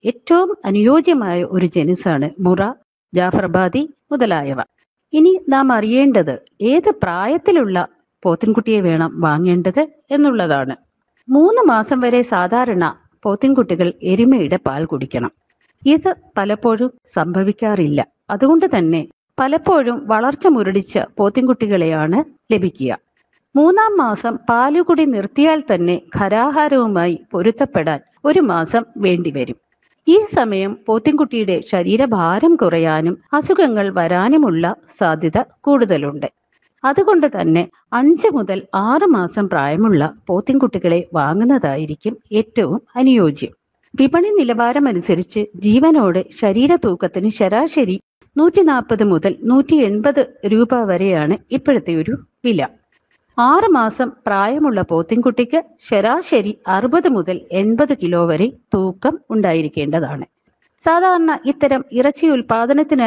ഏറ്റവും അനുയോജ്യമായ ഒരു ജനുസാണ് മുറ ജാഫർബാദി മുതലായവ ഇനി നാം അറിയേണ്ടത് ഏത് പ്രായത്തിലുള്ള പോത്തിൻകുട്ടിയെ വേണം വാങ്ങേണ്ടത് എന്നുള്ളതാണ് മൂന്ന് മാസം വരെ സാധാരണ പോത്തിൻകുട്ടികൾ എരുമയുടെ പാൽ കുടിക്കണം ഇത് പലപ്പോഴും സംഭവിക്കാറില്ല അതുകൊണ്ട് തന്നെ പലപ്പോഴും വളർച്ച മുരടിച്ച പോത്തിൻകുട്ടികളെയാണ് ലഭിക്കുക മൂന്നാം മാസം പാലുകുടി നിർത്തിയാൽ തന്നെ ഖരാഹാരവുമായി പൊരുത്തപ്പെടാൻ ഒരു മാസം വേണ്ടിവരും ഈ സമയം പോത്തിൻകുട്ടിയുടെ ശരീരഭാരം കുറയാനും അസുഖങ്ങൾ വരാനുമുള്ള സാധ്യത കൂടുതലുണ്ട് അതുകൊണ്ട് തന്നെ അഞ്ച് മുതൽ ആറ് മാസം പ്രായമുള്ള പോത്തിൻകുട്ടികളെ വാങ്ങുന്നതായിരിക്കും ഏറ്റവും അനുയോജ്യം വിപണി നിലവാരമനുസരിച്ച് ജീവനോട് ശരീര തൂക്കത്തിന് ശരാശരി നൂറ്റി നാൽപ്പത് മുതൽ നൂറ്റി എൺപത് രൂപ വരെയാണ് ഇപ്പോഴത്തെ ഒരു വില ആറ് മാസം പ്രായമുള്ള പോത്തിൻകുട്ടിക്ക് ശരാശരി അറുപത് മുതൽ എൺപത് കിലോ വരെ തൂക്കം ഉണ്ടായിരിക്കേണ്ടതാണ് സാധാരണ ഇത്തരം ഇറച്ചി ഉൽപാദനത്തിന്